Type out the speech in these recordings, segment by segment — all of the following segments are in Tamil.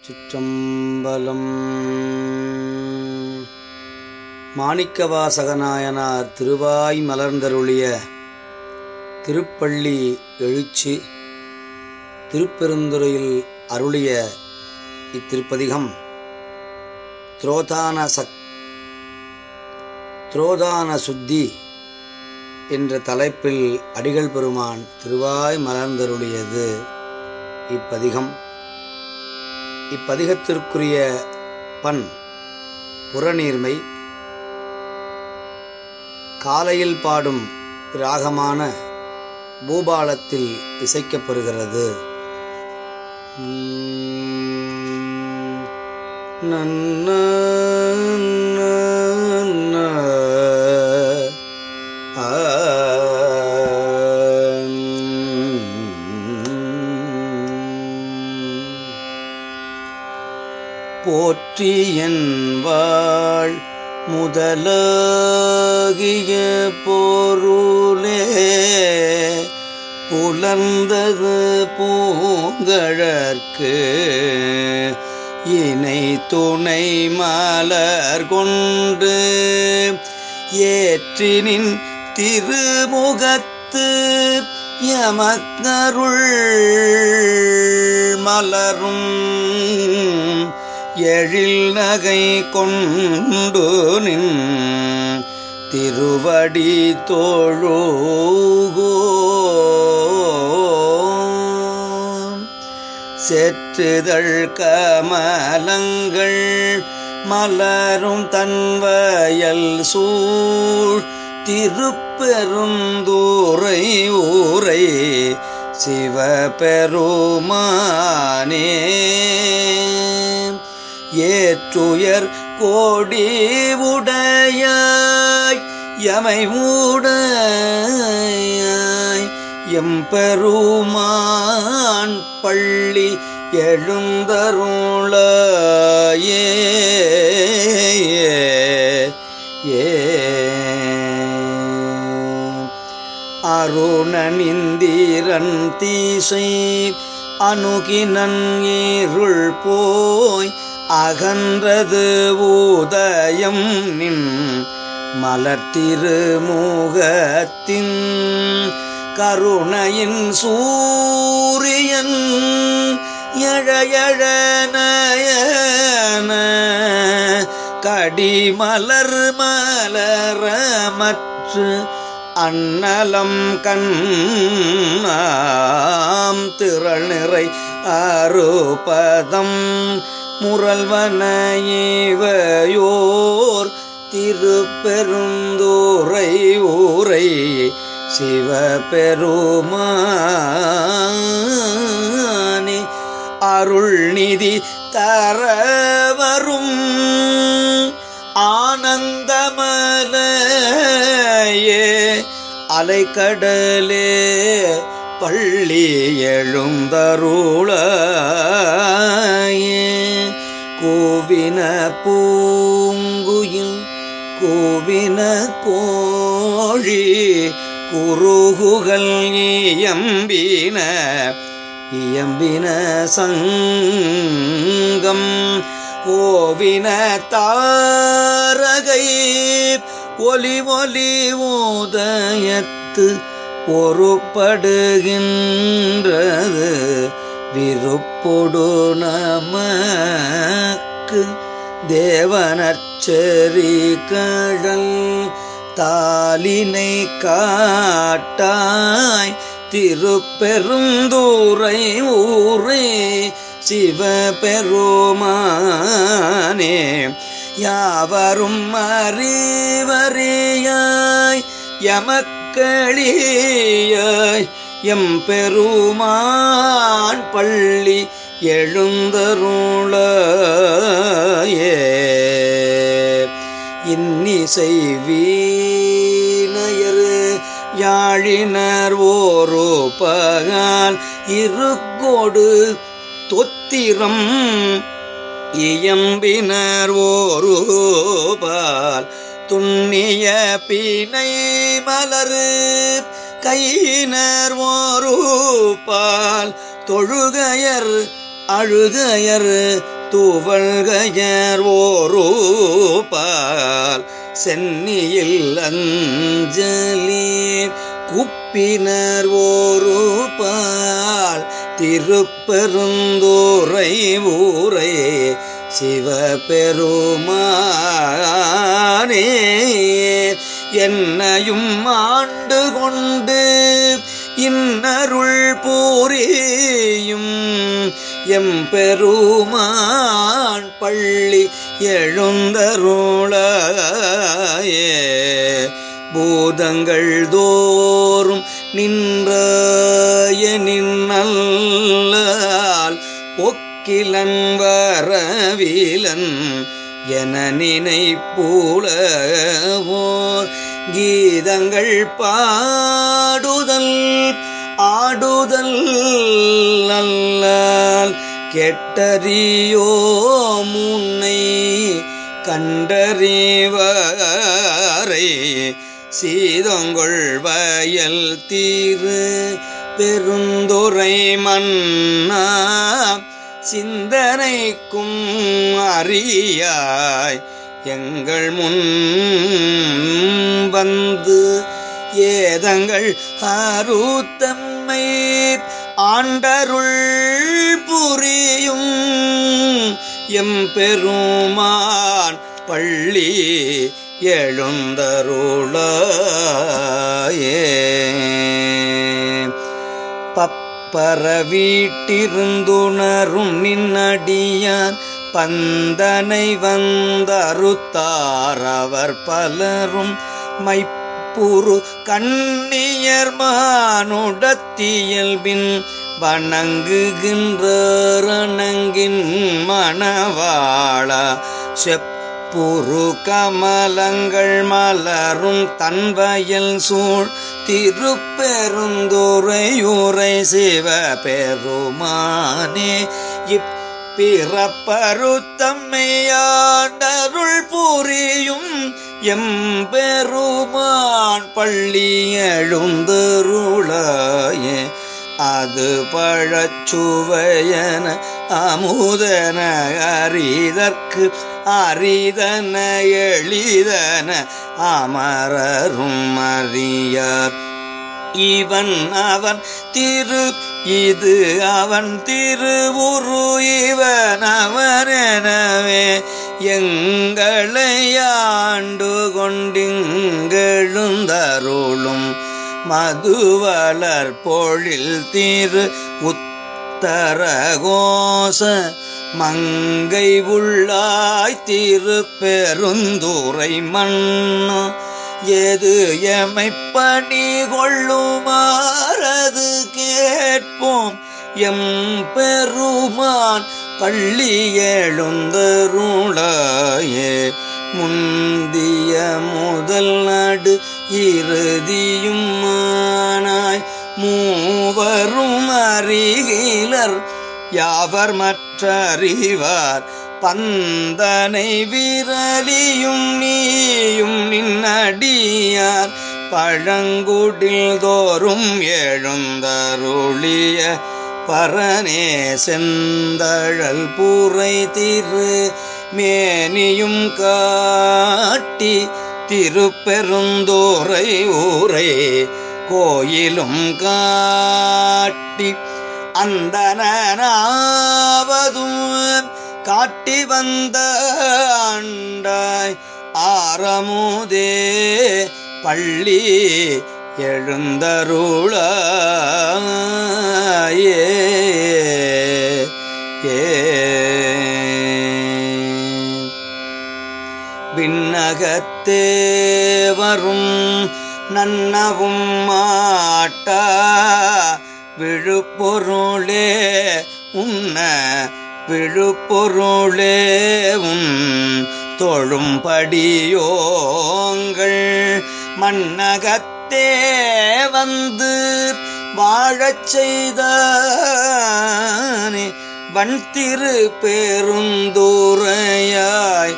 சிற்றம்பலம் மாணிக்கவாசகநாயனார் திருவாய் மலர்ந்தருளிய திருப்பள்ளி எழுச்சி திருப்பெருந்துறையில் அருளிய இத்திருப்பதிகம் துரோதான சக் துரோதான சுத்தி என்ற தலைப்பில் அடிகள் பெருமான் திருவாய் மலர்ந்தருளியது இப்பதிகம் இப்பதிகத்திற்குரிய பண் புறநீர்மை காலையில் பாடும் ராகமான பூபாலத்தில் இசைக்கப்பெறுகிறது நன்ன போற்றியன் வாழ் முதலாகிய பொருளே புலர்ந்தது பூங்கழற்கு இணை துணை மலர் கொண்டு ஏற்றினின் திருமுகத்து யமக்கருள் மலரும் எழில் நகை கொண்டு நின் திருவடி தோழுகோ செற்றுதழ் கமலங்கள் மலரும் தன்வயல் சூழ் திருப்பெருந்தூரை ஊரை சிவபெருமானே ஏற்றுயர் கோடி உடையாய் யமை உடையாய் எம்பெருமான் பள்ளி எழுந்தருளாயே ஏ அருணனிந்திரன் தீசை அணுகினன் இருள் போய் அகன்றது ஊதயம் நின் மலர்த்திருமுகத்தின் கருணையின் சூரியன் எழையழ நயன கடிமலர் மலரமற்று அன்னலம் கண்ணாம் திரள் நிறை அறுபதம் முரல்வன இவையோர் திருப்பெருந்தூரை ஊரை சிவபெருமானே அருள் நிதி தரவரும் ஆனந்தமலையே அலைக்கடலே பள்ளி எழுந்தருளாயே கோவின பூங்குயில் கோவின கோழி குருகுகள் இயம்பின இயம்பின சங்கம் ஓவின தாரகை ஒலி ஒலி உதயத்து ஒருப்படுகின்றது விருப்பொடு நமக்கு தேவனச்சரி கடல் தாலினை காட்டாய் திருப்பெருந்தூரை ஊரே சிவபெருமானே யாவரும் அறிவறியாய் யமக்களியாய் எம்பெருமான் பள்ளி எழுந்தருளாயே இன்னிசை வீணையர் யாழினர் ஓரோ பகால் இருக்கோடு தொத்திரம் இயம்பினர் ஓரூபால் துண்ணிய பீனை மலரு கையினர் ஓரூபால் தொழுகையர் அழுகையர் துவள்கையர் ஓரோ பால் சென்னியில் அஞ்சலி குப்பினர் ஓரு பால் திருப்பெருந்தூரை ஊரை சிவபெருமானே என்னையும் ஆண்டு கொண்டு இன்னருள் பூரியும் எம்பெருமான் பள்ளி எழுந்தருளாயே பூதங்கள் தோறும் நின்றாய நின்னல்லால் ஒக்கிலன் வரவிலன் என நினைப்பூலவோர் கீதங்கள் பாடுதல் ஆடுதல் நல்லால் கெட்டறியோ முன்னை கண்டறிவரை சீதங்கொள் வயல் தீரு பெருந்துரை மன்னா சிந்தனைக்கும் அறியாய் எங்கள் முன் வந்து ஏதங்கள் அருத்தம்மை ஆண்டருள் புரியும் எம்பெருமான் பள்ளி எழுந்தருளாயே பப்பர வீட்டிருந்துணரும் நின்னடியான் பந்தனை வந்தறுத்தார் அவர் பலரும் மைப்புரு கண்ணியர் மானுடத்தியல்பின் வணங்குகின்றனங்கின் மணவாளா செப்புரு கமலங்கள் மலரும் தன்வயல் சூழ் திருப்பெருந்துரையுரை சிவ பெருமானே இப்பிறப்பருத்தம்மையாண்டருள் புரியும் எம்பெருமான் பள்ளி எழுந்தருளாயே அது பழச்சுவையன அமுதன அரிதற்கு அரிதன எளிதன அமரரும் அறியார் இவன் அவன் திரு இது அவன் திருவுரு இவன் அவனெனவே எங்களை ஆண்டு கொண்டிங்கெழுந்தருளும் மதுவலர் பொழில் திரு உத்தரகோச மங்கை உள்ளாய் திரு பெருந்துரை மன்னா எது எமை பணி கொள்ளுமாறது கேட்போம் எம் பெருமான் பள்ளி எழுந்தருளாயே முந்திய முதல் நடு இறுதியும் மானாய் மூவரும் அறிகிலர் யாவர் மற்றறிவார் பந்தனை விரலியும் நீயும் நின்னடியார் பழங்குடில் தோறும் எழுந்தருளிய பரனே செந்தழல் பூரை திரு மேனியும் காட்டி திருப்பெருந்தோரை ஊரை கோயிலும் காட்டி அந்தனாவதும் காட்டி வந்த ஆண்டாய் ஆரமுதே பள்ளி எழுந்தருளாயே ஏ விண்ணகத்தே வரும் நன்னவும் மாட்டா விழுப்பொருளே உன்ன விழுப்பொருளே உன் தொழும்படியோங்கள் மண்ணகத்தே வந்து வாழச் செய்தானே வன்திரு பெருந்துரையாய்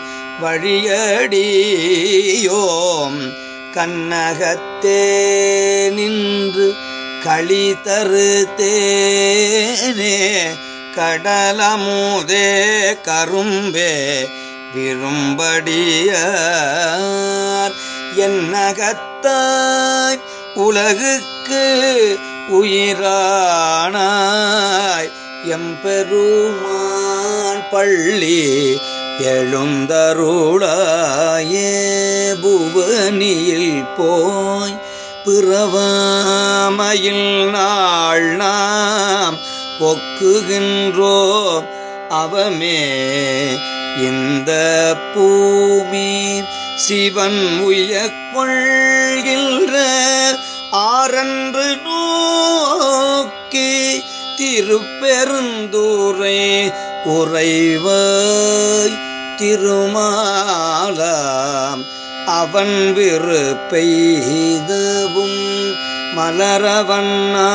வழியடியோம் கண்ணகத்தே நின்று களி தரு தேனே கடலமுதே கரும்பே விரும்படியார் என்னகத்தாய் உலகுக்கு உயிரானாய் எம்பெருமான் பள்ளி எழுந்தருளாயே புவனியில் போய் பிறவாமையில் நாள் நாம் ஒக்குகின்றோம் அவமே இந்த பூமி சிவன் உயக் கொள்கின்ற ஆரன்று நோக்கி திருப்பெருந்தூரை உறைவாய் திருமாலாம் அவன் விருப்பெய்தவும் மலரவன்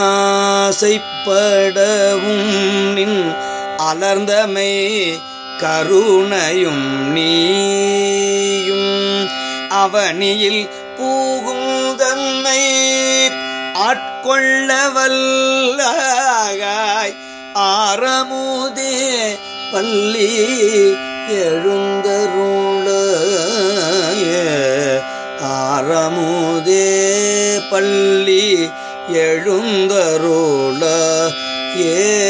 ஆசைப்படவும் நின் அலர்ந்தமை கருணையும் நீயும் அவனியில் பூகும் தன்மை ஆட்கொள்ள வல்லாய் ஆரமுதே பள்ளி எழுந்தருள ஆரமுதே பள்ளி எழுந்தருள ஏ